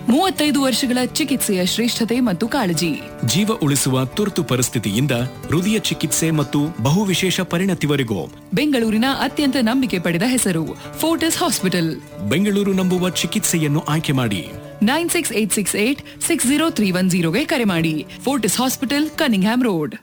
ಮೂವತ್ತೈದು ವರ್ಷಗಳ ಚಿಕಿತ್ಸೆಯ ಶ್ರೇಷ್ಠತೆ ಮತ್ತು ಕಾಳಜಿ ಜೀವ ಉಳಿಸುವ ತುರ್ತು ಪರಿಸ್ಥಿತಿಯಿಂದ ಹೃದಯ ಚಿಕಿತ್ಸೆ ಮತ್ತು ಬಹುವಿಶೇಷ ಪರಿಣತಿವರೆಗೂ ಬೆಂಗಳೂರಿನ ಅತ್ಯಂತ ನಂಬಿಕೆ ಪಡೆದ ಹೆಸರು ಫೋರ್ಟಿಸ್ ಹಾಸ್ಪಿಟಲ್ ಬೆಂಗಳೂರು ನಂಬುವ ಚಿಕಿತ್ಸೆಯನ್ನು ಆಯ್ಕೆ ಮಾಡಿ nine six eight six eight six zero three one ಜೀರೋಗೆ ಕರೆ ಮಾಡಿ ಫೋರ್ಟಿಸ್ ಹಾಸ್ಪಿಟಲ್ ಕನಿಂಗ್ಹ್ಯಾಮ್ ರೋಡ್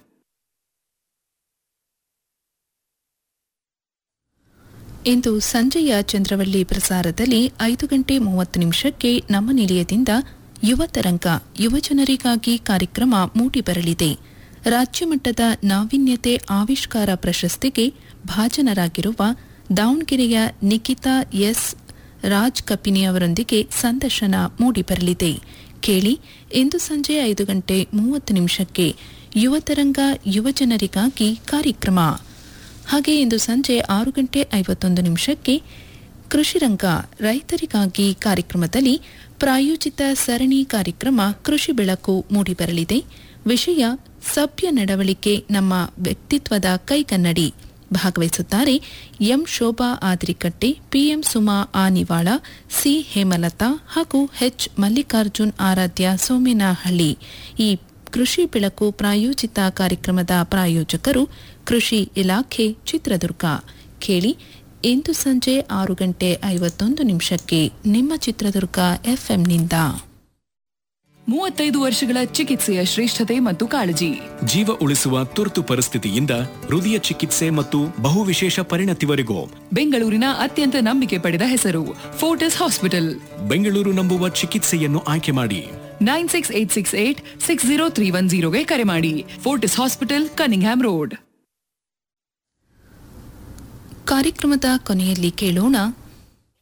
ಇಂದು ಸಂಜೆಯ ಚಂದ್ರವಳ್ಳಿ ಪ್ರಸಾರದಲ್ಲಿ ಐದು ಗಂಟೆ ಮೂವತ್ತು ನಿಮಿಷಕ್ಕೆ ನಮ್ಮ ನಿಲಯದಿಂದ ಯುವ ತರಂಗ ಯುವಜನರಿಗಾಗಿ ಕಾರ್ಯಕ್ರಮ ಮೂಡಿಬರಲಿದೆ ರಾಜ್ಯಮಟ್ಟದ ನಾವೀನ್ಯತೆ ಆವಿಷ್ಕಾರ ಪ್ರಶಸ್ತಿಗೆ ಭಾಜನರಾಗಿರುವ ದಾವಣಗೆರೆಯ ನಿಖಿತಾ ಎಸ್ ರಾಜ್ ಕಪಿನಿ ಅವರೊಂದಿಗೆ ಸಂದರ್ಶನ ಮೂಡಿಬರಲಿದೆ ಕೇಳಿ ಇಂದು ಸಂಜೆ ಐದು ಗಂಟೆ ಮೂವತ್ತು ನಿಮಿಷಕ್ಕೆ ಯುವತರಂಗ ಯುವಜನರಿಗಾಗಿ ಕಾರ್ಯಕ್ರಮ ಹಾಗೆ ಇಂದು ಸಂಜೆ ಆರು ಗಂಟೆ ಐವತ್ತೊಂದು ನಿಮಿಷಕ್ಕೆ ಕೃಷಿರಂಗ ರೈತರಿಗಾಗಿ ಕಾರ್ಯಕ್ರಮದಲ್ಲಿ ಪ್ರಾಯೋಜಿತ ಸರಣಿ ಕಾರ್ಯಕ್ರಮ ಕೃಷಿ ಬೆಳಕು ಮೂಡಿಬರಲಿದೆ ವಿಷಯ ಸಭ್ಯ ನಡವಳಿಕೆ ನಮ್ಮ ವ್ಯಕ್ತಿತ್ವದ ಕೈಗನ್ನಡಿ ಭಾಗವಹಿಸುತ್ತಾರೆ M Shobha Adrikatte PM Suma Anivala C Hemalatha ಹಾಗೂ ಎಚ್ ಮಲ್ಲಿಕಾರ್ಜುನ್ ಆರಾಧ್ಯ ಸೋಮೇನಹಳ್ಳಿ ಈ ಕೃಷಿ ಬೆಳಕು ಪ್ರಾಯೋಜಿತ ಕಾರ್ಯಕ್ರಮದ ಪ್ರಾಯೋಜಕರು ಕೃಷಿ ಇಲಾಖೆ ಚಿತ್ರದುರ್ಗ ಕೇಳಿ ಇಂದು ಸಂಜೆ ಆರು ಗಂಟೆ ಐವತ್ತೊಂದು ನಿಮಿಷಕ್ಕೆ ನಿಮ್ಮ ಚಿತ್ರದುರ್ಗ ಎಫ್ಎಂನಿಂದ ಮೂವತ್ತೈದು ವರ್ಷಗಳ ಚಿಕಿತ್ಸೆಯ ಶ್ರೇಷ್ಠತೆ ಮತ್ತು ಕಾಳಜಿ ಜೀವ ಉಳಿಸುವ ತುರ್ತು ಪರಿಸ್ಥಿತಿಯಿಂದ ಹೃದಯ ಚಿಕಿತ್ಸೆ ಮತ್ತು ಬಹುವಿಶೇಷ ಪರಿಣತಿವರೆಗೂ ಬೆಂಗಳೂರಿನ ಅತ್ಯಂತ ನಂಬಿಕೆ ಪಡೆದ ಹೆಸರು ಫೋರ್ಟಿಸ್ ಹಾಸ್ಪಿಟಲ್ ಬೆಂಗಳೂರು ನಂಬುವ ಚಿಕಿತ್ಸೆಯನ್ನು ಆಯ್ಕೆ ಮಾಡಿ nine six eight six eight six zero three one ಜೀರೋಗೆ ಕರೆ ಮಾಡಿ ಫೋರ್ಟಿಸ್ ಹಾಸ್ಪಿಟಲ್ ಕನಿಂಗ್ಹ್ಯಾಮ್ ರೋಡ್ ಕಾರ್ಯಕ್ರಮದ ಕೊನೆಯಲ್ಲಿ ಕೇಳೋಣ